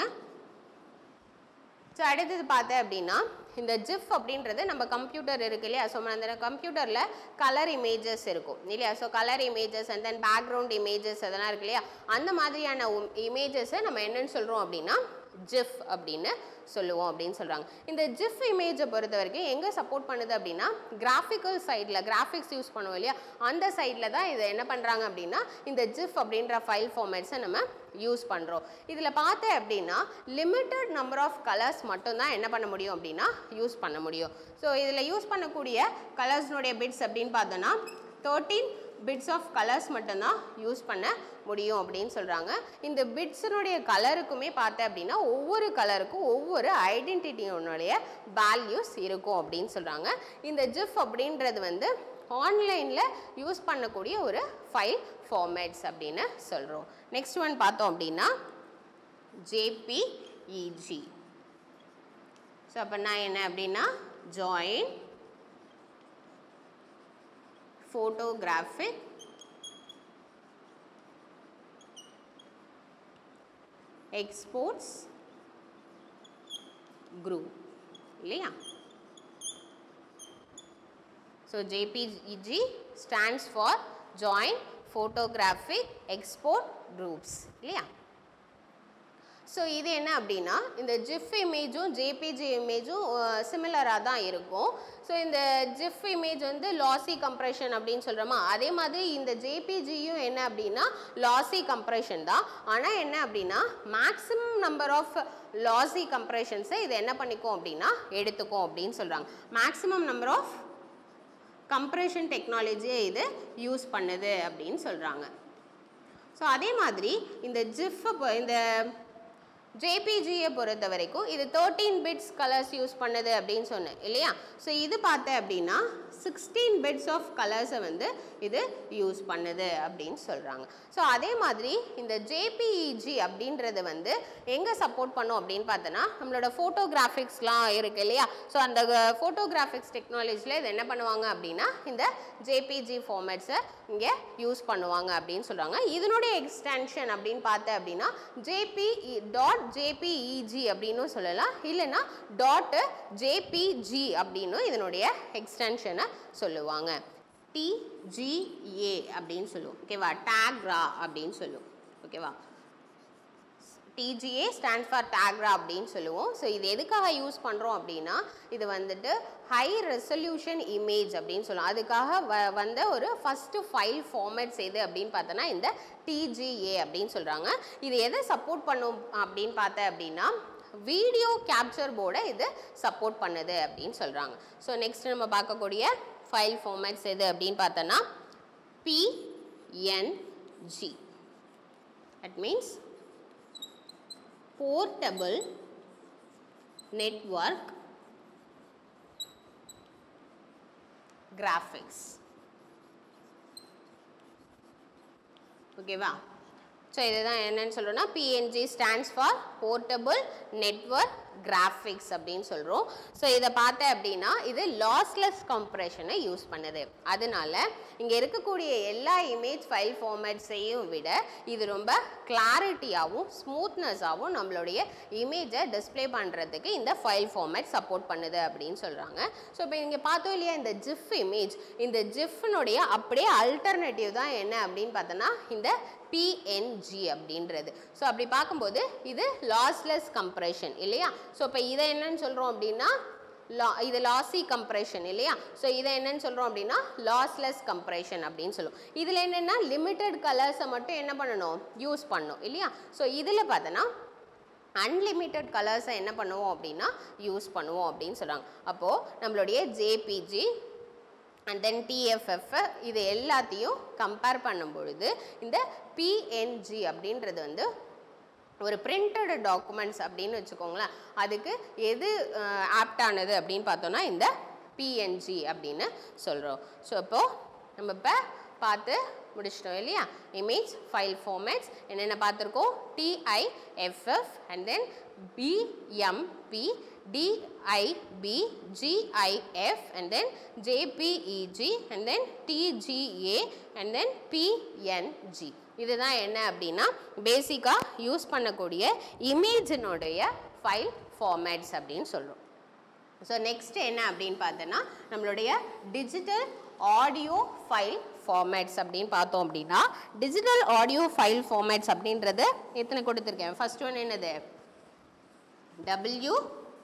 ஸோ அடுத்தது பார்த்தேன் அப்படின்னா இந்த ஜிஃப் அப்படின்றது நம்ம கம்ப்யூட்டர் இருக்கு இல்லையா ஸோ அந்த கம்ப்யூட்டரில் கலர் இமேஜஸ் இருக்கும் இல்லையா so colour images and then background images அதெல்லாம் இருக்கு இல்லையா அந்த மாதிரியான இமேஜஸை நம்ம என்னன்னு சொல்கிறோம் அப்படின்னா ஜிஃப் அப்படின்னு சொல்லுவோம் அப்படின்னு சொல்கிறாங்க இந்த ஜிஃப் இமேஜை பொறுத்த வரைக்கும் எங்கே சப்போர்ட் பண்ணுது அப்படின்னா கிராஃபிக்கல் சைடில் கிராஃபிக்ஸ் யூஸ் பண்ணுவோம் இல்லையா அந்த சைடில் தான் இதை என்ன பண்ணுறாங்க அப்படின்னா இந்த ஜிஃப் அப்படின்ற ஃபைல் ஃபார்மேட்ஸை நம்ம யூஸ் பண்ணுறோம் இதில் பார்த்தேன் அப்படின்னா லிமிட்டட் நம்பர் ஆஃப் கலர்ஸ் மட்டும்தான் என்ன பண்ண முடியும் அப்படின்னா யூஸ் பண்ண முடியும் ஸோ இதில் யூஸ் பண்ணக்கூடிய கலர்ஸ்னுடைய பிட்ஸ் அப்படின்னு பார்த்தோன்னா தேர்ட்டீன் பிட்ஸ் ஆஃப் கலர்ஸ் மட்டும்தான் யூஸ் பண்ண முடியும் அப்படின்னு சொல்கிறாங்க இந்த பிட்ஸினுடைய கலருக்குமே பார்த்தேன் அப்படின்னா ஒவ்வொரு கலருக்கும் ஒவ்வொரு ஐடென்டிட்டியோடைய வேல்யூஸ் இருக்கும் அப்படின்னு சொல்கிறாங்க இந்த ஜிஃப் அப்படின்றது வந்து ஆன்லைனில் யூஸ் பண்ணக்கூடிய ஒரு ஃபைல் ஃபார்மேட்ஸ் அப்படின்னு சொல்கிறோம் நெக்ஸ்ட் ஒன் பார்த்தோம் அப்படின்னா ஜேபிஇஜி ஸோ அப்போ நான் என்ன அப்படின்னா ஜாயின் photographic exports group இல்லையா so JPG stands for join photographic export groups இல்லையா ஸோ இது என்ன அப்படின்னா இந்த ஜிஃப் இமேஜும் ஜேபிஜி இமேஜும் சிமிலராக தான் இருக்கும் ஸோ இந்த ஜிஃப் இமேஜ் வந்து லாசி கம்ப்ரெஷன் அப்படின்னு சொல்கிறோமா அதே மாதிரி இந்த ஜேபிஜியும் என்ன அப்படின்னா லாசி கம்ப்ரெஷன் தான் ஆனால் என்ன அப்படின்னா மேக்ஸிமம் நம்பர் ஆஃப் லாசி கம்ப்ரெஷன்ஸை இது என்ன பண்ணிக்கும் அப்படின்னா எடுத்துக்கும் அப்படின்னு சொல்கிறாங்க மேக்ஸிமம் நம்பர் ஆஃப் கம்ப்ரெஷன் டெக்னாலஜியை இது யூஸ் பண்ணுது அப்படின்னு சொல்கிறாங்க ஸோ அதே மாதிரி இந்த ஜிஃப் இந்த ஜேபிஜியை பொறுத்த வரைக்கும் இது தேர்ட்டீன் பிட்ஸ் கலர்ஸ் யூஸ் பண்ணுது அப்படின்னு சொன்னேன் இல்லையா ஸோ இது பார்த்தேன் அப்படின்னா சிக்ஸ்டீன் பிட்ஸ் ஆஃப் கலர்ஸை வந்து இது யூஸ் பண்ணுது அப்படின்னு சொல்கிறாங்க ஸோ அதே மாதிரி இந்த ஜேபிஇஜி அப்படின்றது வந்து எங்கே சப்போர்ட் பண்ணும் அப்படின்னு பார்த்தோன்னா நம்மளோட ஃபோட்டோகிராஃபிக்ஸ்லாம் இருக்குது இல்லையா ஸோ அந்த ஃபோட்டோகிராஃபிக்ஸ் டெக்னாலஜியில் இது என்ன பண்ணுவாங்க அப்படின்னா இந்த ஜேபிஜி ஃபார்மேட்ஸை இங்கே யூஸ் பண்ணுவாங்க அப்படின்னு சொல்கிறாங்க இதனுடைய எக்ஸ்டென்ஷன் அப்படின்னு பார்த்தேன் அப்படின்னா ஜேபிஇ டாட் ஜேபிஇஜி அப்படின்னு சொல்லலாம் இல்லைன்னா டாட் ஜேபிஜி அப்படின்னு இதனுடைய எக்ஸ்டென்ஷனை சொல்லுவாங்க டிஜிஏ அப்படின்னு சொல்லுவோம் ஓகேவா டேக்ரா அப்படின்னு சொல்லுவோம் ஓகேவா டிஜிஏ ஸ்டாண்ட் ஃபார் டேக்ரா அப்படின்னு சொல்லுவோம் ஸோ இது எதுக்காக யூஸ் பண்ணுறோம் அப்படின்னா இது வந்துட்டு ஹை ரெசல்யூஷன் இமேஜ் அப்படின்னு சொல்லுவோம் அதுக்காக வ வந்த ஒரு ஃபஸ்ட்டு ஃபைல் ஃபார்மேட்ஸ் எது அப்படின்னு பார்த்தோன்னா இந்த டிஜிஏ அப்படின்னு சொல்கிறாங்க இது எதை சப்போர்ட் பண்ணும் அப்படின்னு பார்த்தேன் அப்படின்னா வீடியோ கேப்சர் போர்டை இது சப்போர்ட் பண்ணுது அப்படின்னு சொல்கிறாங்க ஸோ நெக்ஸ்ட் நம்ம பார்க்கக்கூடிய ஃபைல் ஃபார்மேட்ஸ் எது அப்படின்னு பார்த்தோன்னா PNG that means portable network graphics ஓகேவா ஸோ இதுதான் என்னன்னு சொல்கிறோன்னா PNG stands for portable network graphics அப்படின்னு சொல்கிறோம் ஸோ இதை பார்த்தேன் அப்படின்னா இது லாஸ்லெஸ் கம்ப்ரெஷனை யூஸ் பண்ணுது அதனால இங்கே இருக்கக்கூடிய எல்லா இமேஜ் ஃபைல் ஃபார்மேட்ஸையும் விட இது ரொம்ப கிளாரிட்டியாகவும் ஸ்மூத்னஸாகவும் நம்மளுடைய இமேஜை டிஸ்ப்ளே பண்ணுறதுக்கு இந்த ஃபைல் ஃபார்மேட் சப்போர்ட் பண்ணுது அப்படின்னு சொல்கிறாங்க ஸோ இப்போ இங்கே பார்த்தோம் இல்லையா இந்த ஜிஃப் இமேஜ் இந்த ஜிஃப்னுடைய அப்படியே அல்டர்னேட்டிவ் தான் என்ன அப்படின்னு பார்த்தோன்னா இந்த பிஎன்ஜி அப்படின்றது ஸோ அப்படி பார்க்கும்போது இது லாஸ்லெஸ் கம்ப்ரெஷன் இல்லையா ஸோ இப்போ இதை என்னன்னு சொல்கிறோம் அப்படின்னா லா இது லாசி கம்ப்ரெஷன் இல்லையா ஸோ இதை என்னன்னு சொல்கிறோம் அப்படின்னா லாஸ்லெஸ் கம்ப்ரெஷன் அப்படின்னு சொல்லுவோம் இதில் என்னென்னா லிமிட்டெட் கலர்ஸை மட்டும் என்ன பண்ணணும் யூஸ் பண்ணணும் இல்லையா ஸோ இதில் பார்த்தோன்னா அன்லிமிட்டெட் கலர்ஸை என்ன பண்ணுவோம் அப்படின்னா யூஸ் பண்ணுவோம் அப்படின்னு சொல்கிறாங்க அப்போது நம்மளுடைய ஜேபிஜி அண்ட் தென் டிஎஃப்எஃப் இது எல்லாத்தையும் கம்பேர் பண்ணும் பொழுது இந்த பிஎன்ஜி அப்படின்றது வந்து ஒரு பிரிண்டட் டாக்குமெண்ட்ஸ் அப்படின்னு வச்சுக்கோங்களேன் அதுக்கு எது ஆப்டானது அப்படின்னு பார்த்தோன்னா இந்த பிஎன்ஜி அப்படின்னு சொல்கிறோம் ஸோ இப்போது நம்ம இப்போ பார்த்து முடிச்சிட்டோம் இல்லையா இமேஜ் ஃபைல் ஃபார்மேட்ஸ் என்னென்ன பார்த்துருக்கோம் TIFF and then BMP DIB, GIF and then JPEG and then TGA and then PNG இதுதான் என்ன அப்படின்னா பேசிக்காக யூஸ் பண்ணக்கூடிய இமேஜினுடைய ஃபைல் ஃபார்மேட்ஸ் அப்படின்னு சொல்கிறோம் ஸோ நெக்ஸ்ட் என்ன அப்படின்னு பார்த்தோன்னா நம்மளுடைய டிஜிட்டல் ஆடியோ ஃபைல் ஃபார்மேட்ஸ் அப்படின்னு பார்த்தோம் அப்படின்னா டிஜிட்டல் ஆடியோ ஃபைல் ஃபார்மேட்ஸ் அப்படின்றது எத்தனை கொடுத்துருக்கேன் ஃபர்ஸ்ட் ஒன் என்னது டபிள்யூ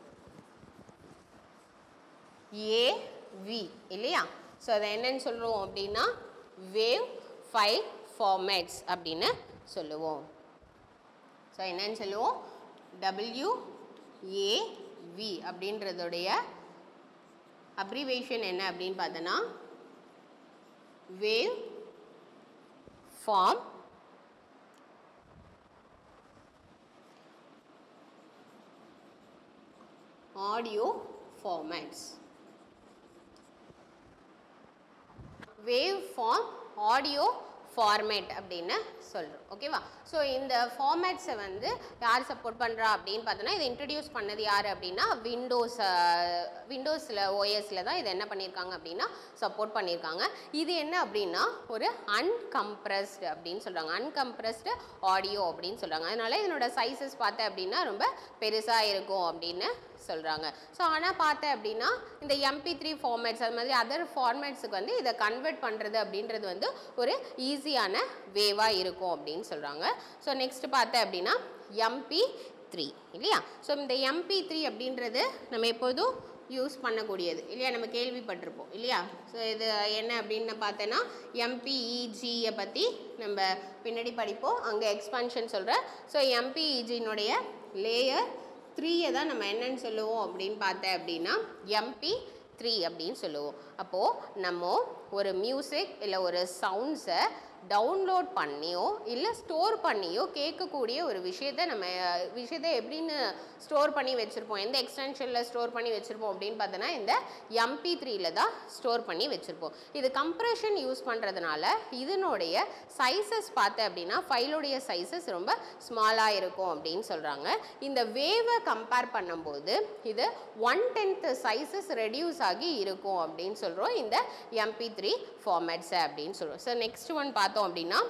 ஏவி இல்லையா ஸோ அதை என்னன்னு சொல்கிறோம் அப்படின்னா வேவ் ஃபைல் ஃபார்மேட்ஸ் அப்படின்னு சொல்லுவோம் ஸோ என்னன்னு சொல்லுவோம் டபிள்யூ ஏவி அப்படின்றதுடைய அப்ரிவேஷன் என்ன அப்படின்னு பார்த்தோன்னா waveform audio formats waveform audio format அப்படின்னு சொல்கிறோம் ஓகேவா ஸோ இந்த ஃபார்மேட்ஸை வந்து யார் சப்போர்ட் பண்ணுறா அப்படின்னு பார்த்தோன்னா இதை இன்ட்ரடியூஸ் பண்ணது யார் அப்படின்னா விண்டோஸ் விண்டோஸில் ஓஎஸில் தான் இதை என்ன பண்ணியிருக்காங்க அப்படின்னா சப்போர்ட் பண்ணியிருக்காங்க இது என்ன அப்படின்னா ஒரு அன்கம்ப்ரஸ்டு அப்படின்னு சொல்கிறாங்க அன்கம்ப்ரஸ்டு ஆடியோ அப்படின்னு சொல்கிறாங்க அதனால இதனோட சைஸஸ் பார்த்தேன் அப்படின்னா ரொம்ப பெருசாக இருக்கும் அப்படின்னு சொல்கிறாங்க ஸோ ஆனால் பார்த்தேன் அப்படின்னா இந்த எம்பி த்ரீ ஃபார்மேட்ஸ் அது மாதிரி அதர் ஃபார்மேட்ஸுக்கு வந்து இதை கன்வெர்ட் பண்ணுறது அப்படின்றது வந்து ஒரு ஈஸியான வேவாக இருக்கும் அப்படின்னு சொல்கிறாங்க ஸோ நெக்ஸ்ட் பார்த்தேன் அப்படின்னா எம்பி த்ரீ இல்லையா ஸோ இந்த எம்பி த்ரீ அப்படின்றது நம்ம எப்போதும் யூஸ் பண்ணக்கூடியது இல்லையா நம்ம கேள்விப்பட்டிருப்போம் இல்லையா ஸோ இது என்ன அப்படின்னு பார்த்தேன்னா எம்பிஇஜியை பற்றி நம்ம பின்னாடி படிப்போம் அங்கே எக்ஸ்பான்ஷன் சொல்கிறேன் ஸோ எம்பிஇஜினுடைய லேயர் த்ரீயை தான் நம்ம என்னன்னு சொல்லுவோம் அப்படின்னு பார்த்தேன் அப்படின்னா எம்பி த்ரீ அப்படின்னு சொல்லுவோம் அப்போது நம்ம ஒரு மியூசிக் இல்லை ஒரு சவுண்ட்ஸை டவுன்லோட் பண்ணியோ இல்லை ஸ்டோர் பண்ணியோ கேட்கக்கூடிய ஒரு விஷயத்தை நம்ம அஹ், விஷயத்தை எப்படின்னு ஸ்டோர் பண்ணி வச்சுருப்போம் எந்த எக்ஸ்டென்ஷனில் ஸ்டோர் பண்ணி வச்சுருப்போம் அப்படின்னு பார்த்தோன்னா இந்த எம்பி த்ரீல தான் ஸ்டோர் பண்ணி வச்சுருப்போம் இது கம்ப்ரெஷன் யூஸ் பண்ணுறதுனால இதனுடைய சைஸஸ் பார்த்தேன் அப்படின்னா ஃபைலுடைய சைஸஸ் ரொம்ப ஸ்மாலாக இருக்கும் அப்படின்னு சொல்கிறாங்க இந்த வேவை கம்பேர் பண்ணும்போது இது ஒன் டென்த் சைஸஸ் ரெடியூஸ் ஆகி இருக்கும் அப்படின்னு சொல்கிறோம் இந்த எம்பி த்ரீ ஃபார்மேட்ஸை அப்படின்னு சொல்கிறோம் ஸோ நெக்ஸ்ட் ஒன் பார்த்தோம் அப்படின்னா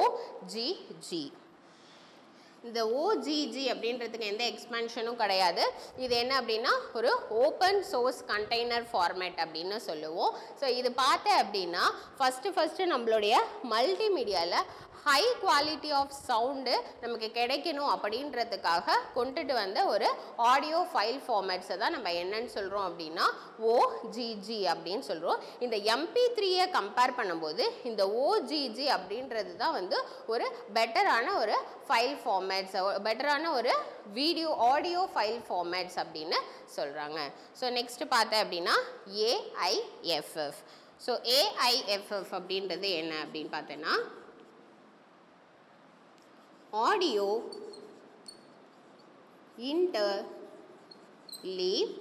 ஓஜிஜி இந்த ஓஜிஜி அப்படின்றதுக்கு எந்த எக்ஸ்பென்ஷனும் கிடையாது இது என்ன அப்படின்னா ஒரு ஓப்பன் சோர்ஸ் கண்டெய்னர் ஃபார்மேட் அப்படின்னு சொல்லுவோம் ஸோ இது பார்த்தேன் அப்படின்னா ஃபஸ்ட்டு ஃபஸ்ட்டு நம்மளுடைய மல்டிமீடியாவில் ஹை குவாலிட்டி ஆஃப் சவுண்டு நமக்கு கிடைக்கணும் அப்படின்றதுக்காக கொண்டுட்டு வந்த ஒரு ஆடியோ ஃபைல் ஃபார்மேட்ஸை தான் நம்ம என்னன்னு சொல்கிறோம் அப்படின்னா ஓஜிஜி அப்படின்னு சொல்கிறோம் இந்த எம்பி த்ரீயை கம்பேர் பண்ணும்போது இந்த ஓஜிஜி அப்படின்றது தான் வந்து ஒரு பெட்டரான ஒரு ஃபைல் ஃபார்மேட்ஸ் பெட்டரான ஒரு வீடியோ ஆடியோ ஃபைல் ஃபார்மேட்ஸ் அப்படின்னு சொல்கிறாங்க ஸோ நெக்ஸ்ட் பார்த்தேன் அப்படின்னா ஏஐஎஃப்எஃப் ஸோ ஏஐஎஃப்எஃப் அப்படின்றது என்ன அப்படின்னு பார்த்தேன்னா audio interleave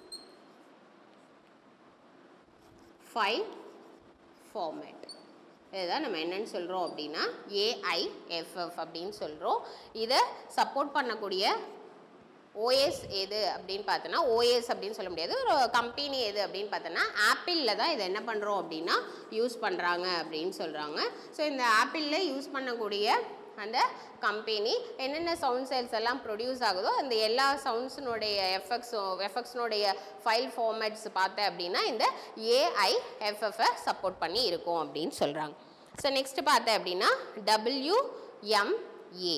file format இதுதான் நம்ம என்னன்னு சொல்கிறோம் அப்படின்னா ஏஐஎஃப்எஃப் அப்படின்னு சொல்கிறோம் இதை சப்போர்ட் பண்ணக்கூடிய ஓஎஸ் எது அப்படின்னு பார்த்தோன்னா ஓஎஸ் அப்படின்னு சொல்ல முடியாது ஒரு கம்பெனி எது அப்படின்னு பார்த்தோன்னா ஆப்பிளில் தான் இதை என்ன பண்ணுறோம் அப்படின்னா யூஸ் பண்ணுறாங்க அப்படின்னு சொல்கிறாங்க ஸோ இந்த ஆப்பிளில் யூஸ் பண்ணக்கூடிய அந்த கம்பெனி என்னென்ன சவுண்ட் செல்ஸ் எல்லாம் ப்ரொடியூஸ் ஆகுதோ அந்த எல்லா சவுண்ட்ஸினுடைய எஃபெக்ட்ஸோ எஃபெக்ட்ஸ்னுடைய ஃபைல் ஃபார்மேட்ஸ் பார்த்தேன் அப்படின்னா இந்த ஏஐ எஃப்எஃப்ஐ சப்போர்ட் பண்ணி இருக்கும் அப்படின்னு சொல்கிறாங்க ஸோ நெக்ஸ்ட் பார்த்தேன் அப்படின்னா WMA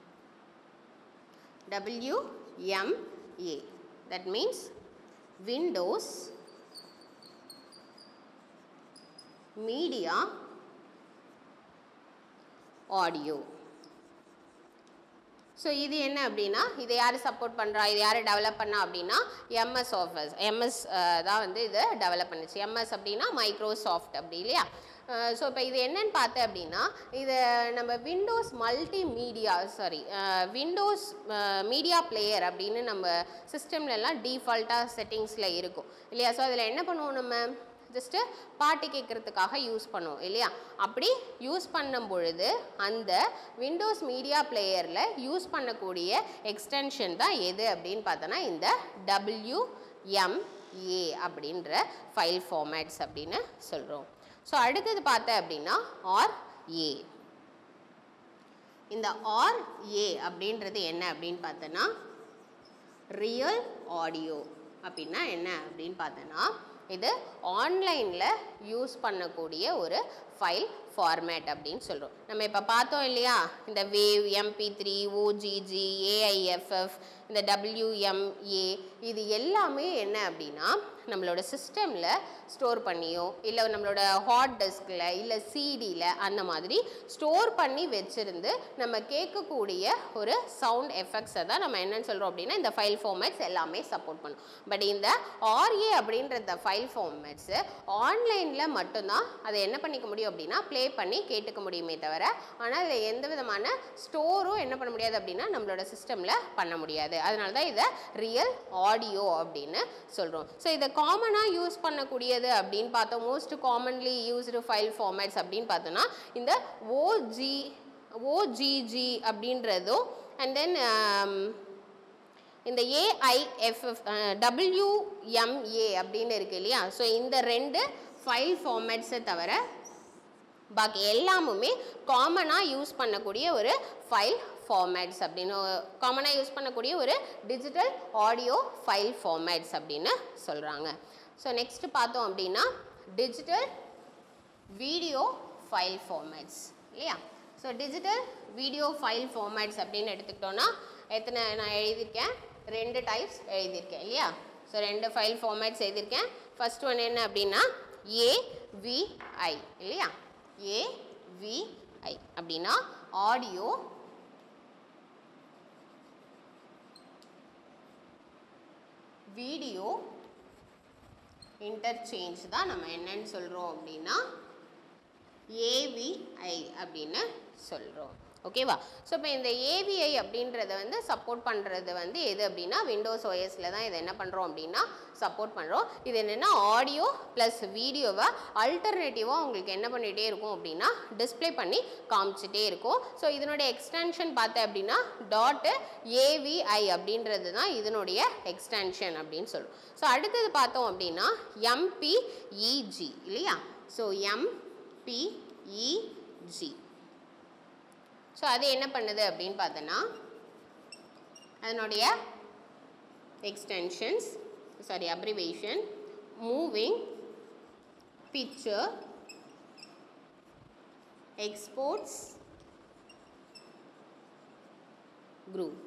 WMA that means Windows Media Audio so இது என்ன அப்படின்னா இதை யார் சப்போர்ட் பண்ணுறா இது யார் டெவலப் பண்ணா அப்படின்னா எம்எஸ் ஆஃபீஸ் எம்எஸ் தான் வந்து இதை டெவலப் பண்ணுச்சு எம்எஸ் அப்படின்னா மைக்ரோசாஃப்ட் அப்படி இல்லையா ஸோ இப்போ இது என்னன்னு பார்த்தேன் அப்படின்னா இது நம்ம Windows multimedia sorry Windows media player அப்படின்னு நம்ம சிஸ்டம்லலாம் டிஃபால்ட்டாக செட்டிங்ஸில் இருக்கும் இல்லையா ஸோ அதில் என்ன பண்ணுவோம் நம்ம ஜஸ்ட்டு பாட்டு கேட்குறதுக்காக யூஸ் பண்ணுவோம் இல்லையா அப்படி யூஸ் பண்ணும் பொழுது அந்த விண்டோஸ் மீடியா பிளேயரில் யூஸ் பண்ணக்கூடிய எக்ஸ்டென்ஷன் தான் எது அப்படின்னு பார்த்தோன்னா இந்த டபிள்யூஎம்ஏ அப்படின்ற ஃபைல் ஃபார்மேட்ஸ் அப்படின்னு சொல்கிறோம் ஸோ அடுத்தது பார்த்தேன் அப்படின்னா ஆர்ஏ இந்த ஆர்ஏ அப்படின்றது என்ன அப்படின்னு பார்த்தோன்னா ரியல் ஆடியோ அப்படின்னா என்ன அப்படின்னு பார்த்தோன்னா இது ஆன்லைனில் யூஸ் பண்ணக்கூடிய ஒரு ஃபைல் ஃபார்மேட் அப்படின்னு சொல்கிறோம் நம்ம இப்போ பார்த்தோம் இல்லையா இந்த wave MP three OGG AIFF இந்த டபிள்யூஎம்ஏ இது எல்லாமே என்ன அப்படின்னா நம்மளோட சிஸ்டமில் ஸ்டோர் பண்ணியோ இல்லை நம்மளோட ஹாட் டிஸ்கில் இல்லை சிடியில் அந்த மாதிரி ஸ்டோர் பண்ணி வச்சுருந்து நம்ம கேட்கக்கூடிய ஒரு சவுண்ட் எஃபெக்ட்ஸை தான் நம்ம என்னன்னு சொல்கிறோம் அப்படின்னா இந்த ஃபைல் ஃபார்மேட்ஸ் எல்லாமே சப்போர்ட் பண்ணும் பட் இந்த ஆர்ஏ அப்படின்ற இந்த ஃபைல் ஃபார்மேட்ஸு ஆன்லைனில் மட்டும்தான் அதை என்ன பண்ணிக்க முடியும் அப்படின்னா ப்ளே பண்ணி கேட்டுக்க முடியுமே தவிர ஆனால் அதில் எந்த விதமான ஸ்டோரும் என்ன பண்ண முடியாது அப்படின்னா நம்மளோட சிஸ்டமில் பண்ண முடியாது அதனால தான் இதை ரியல் ஆடியோ அப்படின்னு சொல்கிறோம் ஸோ இதை காமனாக யூஸ் பண்ணக்கூடியது அப்படின்னு பார்த்தோம் most commonly used file formats அப்படின்னு பார்த்தோன்னா இந்த ஓஜி ஓஜிஜி அப்படின்றதும் அண்ட் தென் இந்த ஏஐஎஃப்எஃப் டபிள்யூஎம்ஏ அப்படின்னு இருக்கு இல்லையா ஸோ இந்த ரெண்டு ஃபைல் ஃபார்மேட்ஸை தவிர பாக்கி எல்லாமுமே காமனாக யூஸ் பண்ணக்கூடிய ஒரு ஃபைல் ஃபார்மேட்ஸ் அப்படின்னு காமனாக யூஸ் பண்ணக்கூடிய ஒரு டிஜிட்டல் ஆடியோ ஃபைல் ஃபார்மேட்ஸ் அப்படின்னு சொல்கிறாங்க ஸோ நெக்ஸ்ட் பார்த்தோம் அப்படின்னா டிஜிட்டல் வீடியோ ஃபைல் ஃபார்மேட்ஸ் இல்லையா so digital video file formats அப்படின்னு எடுத்துக்கிட்டோன்னா எத்தனை நான் எழுதியிருக்கேன் ரெண்டு டைப்ஸ் எழுதியிருக்கேன் இல்லையா ஸோ ரெண்டு ஃபைல் ஃபார்மேட்ஸ் எழுதியிருக்கேன் ஃபர்ஸ்ட் ஒன் என்ன அப்படின்னா ஏவிஐ இல்லையா ஏவிஐ அப்படின்னா ஆடியோ வீடியோ இன்டர்சேஞ்ச் தான் நம்ம என்னன்னு சொல்கிறோம் அப்படின்னா ஏவிஐ அப்படின்னு சொல்கிறோம் ஓகேவா ஸோ இப்போ இந்த ஏவிஐ அப்படின்றத வந்து சப்போர்ட் பண்ணுறது வந்து எது அப்படின்னா விண்டோஸ் ஓஎஸில் தான் இதை என்ன பண்ணுறோம் அப்படின்னா சப்போர்ட் பண்ணுறோம் இது என்னென்னா ஆடியோ ப்ளஸ் வீடியோவை அல்டர்னேட்டிவாக உங்களுக்கு என்ன பண்ணிகிட்டே இருக்கும் அப்படின்னா டிஸ்ப்ளே பண்ணி காமிச்சிட்டே இருக்கும் ஸோ இதனுடைய எக்ஸ்டென்ஷன் பார்த்தேன் அப்படின்னா டாட்டு ஏவிஐ அப்படின்றது தான் இதனுடைய எக்ஸ்டென்ஷன் அப்படின்னு சொல்லுவோம் ஸோ அடுத்தது பார்த்தோம் அப்படின்னா எம்பிஇஜி இல்லையா ஸோ எம்பிஇஜி ஸோ அது என்ன பண்ணுது அப்படின்னு பார்த்தோன்னா அதனுடைய extensions sorry abbreviation moving picture exports group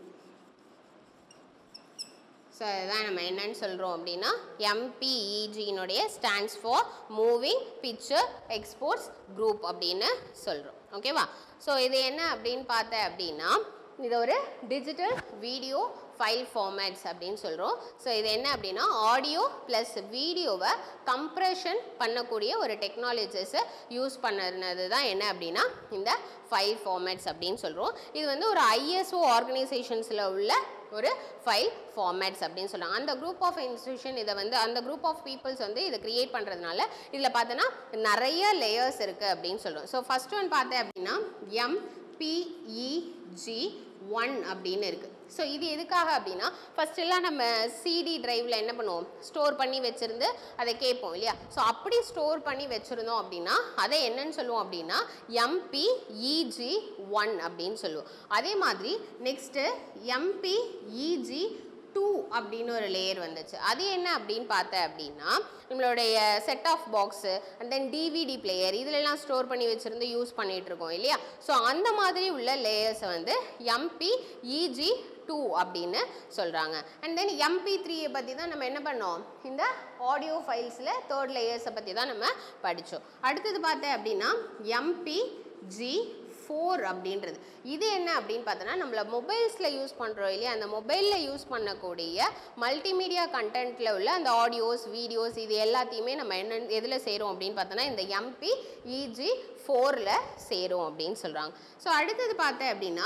so அதுதான் நம்ம என்னன்னு சொல்கிறோம் அப்படின்னா எம்பிஇஜியினுடைய stands for moving picture exports group அப்படின்னு சொல்கிறோம் ஓகேவா ஸோ இது என்ன அப்படின்னு பார்த்தேன் அப்படின்னா இது ஒரு டிஜிட்டல் வீடியோ ஃபைல் ஃபார்மேட்ஸ் அப்படின்னு சொல்கிறோம் ஸோ இது என்ன அப்படின்னா ஆடியோ ப்ளஸ் வீடியோவை கம்ப்ரெஷன் பண்ணக்கூடிய ஒரு டெக்னாலஜிஸை யூஸ் பண்ணது தான் என்ன அப்படின்னா இந்த ஃபைல் ஃபார்மேட்ஸ் அப்படின்னு சொல்கிறோம் இது வந்து ஒரு ஐஎஸ்ஓ ஆர்கனைசேஷன்ஸில் உள்ள ஒரு ஃபைல் ஃபார்மேட்ஸ் அப்படின்னு சொல்கிறாங்க அந்த குரூப் ஆஃப் இன்ஸ்டியூஷன் இதை வந்து அந்த குரூப் ஆஃப் பீப்புள்ஸ் வந்து இதை கிரியேட் பண்ணுறதுனால இதில் பார்த்தோன்னா நிறைய லேயர்ஸ் இருக்குது அப்படின்னு சொல்கிறோம் ஸோ ஃபஸ்ட் ஒன் பார்த்தேன் அப்படின்னா எம்பிஇஜி ஒன் அப்படின்னு இருக்குது ஸோ இது எதுக்காக அப்படின்னா ஃபர்ஸ்ட் எல்லாம் நம்ம சிடி டிரைவில் என்ன பண்ணுவோம் ஸ்டோர் பண்ணி வச்சுருந்து அதை கேட்போம் இல்லையா ஸோ அப்படி ஸ்டோர் பண்ணி வச்சுருந்தோம் அப்படின்னா அதை என்னன்னு சொல்லுவோம் அப்படின்னா எம்பி இஜி ஒன் அப்படின்னு சொல்லுவோம் அதே மாதிரி நெக்ஸ்ட்டு எம்பி இஜி டூ அப்படின்னு ஒரு லேயர் வந்துச்சு அது என்ன அப்படின்னு பார்த்தேன் அப்படின்னா நம்மளுடைய set of box and then DVD player இதிலெல்லாம் ஸ்டோர் பண்ணி வச்சுருந்து யூஸ் பண்ணிகிட்டு இருக்கோம் இல்லையா ஸோ அந்த மாதிரி உள்ள லேயர்ஸை வந்து எம்பி இஜி டூ அப்படின்னு சொல்கிறாங்க அண்ட் தென் எம்பி த்ரீயை பற்றி தான் நம்ம என்ன பண்ணோம் இந்த ஆடியோ ஃபைல்ஸில் தேர்ட் லேயர்ஸை பற்றி தான் நம்ம படித்தோம் அடுத்தது பார்த்தேன் அப்படின்னா எம்பி ஜி ஃபோர் அப்படின்றது இது என்ன அப்படின்னு பார்த்தோன்னா நம்மள மொபைல்ஸில் யூஸ் பண்ணுறோம் இல்லையா அந்த மொபைலில் யூஸ் பண்ணக்கூடிய மல்டிமீடியா கண்டென்ட்டில் உள்ள அந்த ஆடியோஸ் வீடியோஸ் இது எல்லாத்தையுமே நம்ம என்ன எதில் சேரும் அப்படின்னு பார்த்தோன்னா இந்த எம்பி இஜி ஃபோரில் சேரும் அப்படின்னு சொல்கிறாங்க ஸோ அடுத்தது பார்த்தேன் அப்படின்னா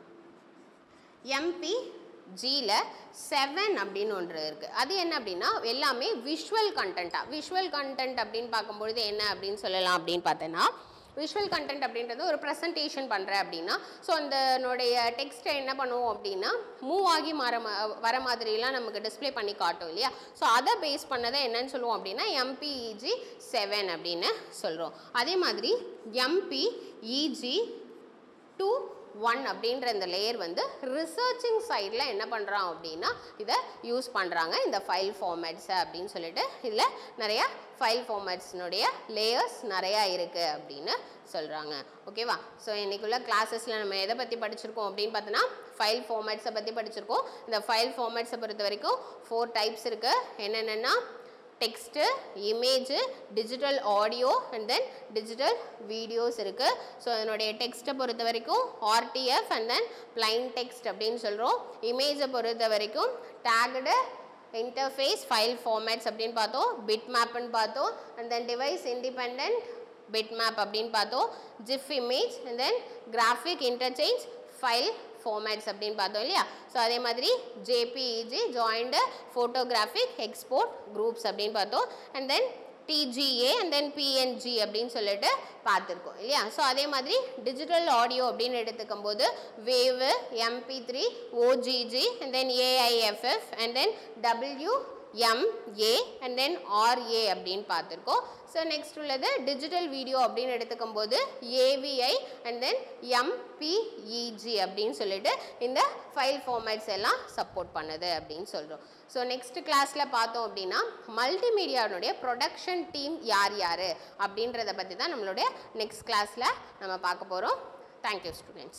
எம்பி ஜியில் செவன் அப்படின்னு ஒன்று இருக்குது அது என்ன அப்படின்னா எல்லாமே விஷுவல் கண்டென்ட்டாக விஷுவல் கண்டென்ட் அப்படின்னு பார்க்கும்பொழுது என்ன அப்படின்னு சொல்லலாம் அப்படின்னு பார்த்தேன்னா விஷுவல் கண்டென்ட் அப்படின்றது ஒரு ப்ரெசன்டேஷன் பண்ணுறேன் அப்படின்னா ஸோ அந்தனுடைய டெக்ஸ்ட்டை என்ன பண்ணுவோம் அப்படின்னா மூவ் ஆகி மாற ம- வர மாதிரிலாம் நமக்கு டிஸ்ப்ளே பண்ணி காட்டும் இல்லையா ஸோ அதை பேஸ் பண்ணதை என்னன்னு சொல்லுவோம் அப்படின்னா எம்பிஇஜி செவன் அப்படின்னு சொல்கிறோம் அதே மாதிரி எம்பிஇஜி டூ ஒன் அப்படின்ற இந்த லேயர் வந்து ரிசர்ச்சிங் சைடில் என்ன பண்ணுறான் அப்படின்னா இதை யூஸ் பண்ணுறாங்க இந்த ஃபைல் ஃபார்மேட்ஸை அப்படின்னு சொல்லிட்டு இதில் நிறையா ஃபைல் ஃபார்மேட்ஸ்னுடைய லேயர்ஸ் நிறையா இருக்குது அப்படின்னு சொல்கிறாங்க ஓகேவா ஸோ இன்றைக்குள்ள கிளாஸஸில் நம்ம எதை பற்றி படிச்சிருக்கோம் அப்படின்னு பார்த்தோன்னா ஃபைல் ஃபார்மேட்ஸை பற்றி படிச்சிருக்கோம் இந்த ஃபைல் ஃபார்மேட்ஸை பொறுத்த வரைக்கும் ஃபோர் டைப்ஸ் இருக்குது என்னென்னா text image digital audio and then digital videos இருக்குது ஸோ அதனுடைய டெக்ஸ்ட்டை பொறுத்த வரைக்கும் RTF and then plain text அப்படின்னு சொல்கிறோம் இமேஜை பொறுத்த வரைக்கும் டேக்டு இன்டர்ஃபேஸ் ஃபைல் ஃபார்மேட்ஸ் அப்படின்னு பார்த்தோம் பிட் மேப்னு பார்த்தோம் and then device independent bitmap அப்படின்னு பார்த்தோம் GIF image and then graphic interchange file formats அப்படின்னு பார்த்தோம் இல்லையா ஸோ அதே மாதிரி JPEG joint photographic export groups அப்படின்னு பார்த்தோம் and then TGA and then PNG அப்படின்னு சொல்லிட்டு பார்த்துருக்கோம் இல்லையா ஸோ அதே மாதிரி டிஜிட்டல் ஆடியோ அப்படின்னு எடுத்துக்கும் போது wave MP three OGG and then AIFF and then W MA and then RA அப்படின்னு பார்த்துருக்கோம் ஸோ நெக்ஸ்ட் உள்ளது டிஜிட்டல் வீடியோ அப்படின்னு எடுத்துக்கும் போது ஏவிஐ அண்ட் தென் எம்பிஇஜி அப்படின்னு சொல்லிட்டு இந்த ஃபைல் ஃபார்மேட்ஸ் எல்லாம் சப்போர்ட் பண்ணுது அப்படின்னு சொல்கிறோம் ஸோ நெக்ஸ்ட் கிளாஸில் பார்த்தோம் அப்படின்னா மல்டிமீடியாவுடைய ப்ரொடக்ஷன் டீம் யார் யார் அப்படின்றத பற்றி தான் நம்மளுடைய நெக்ஸ்ட் கிளாஸில் நம்ம பார்க்க போகிறோம் தேங்க்யூ ஸ்டூடெண்ட்ஸ்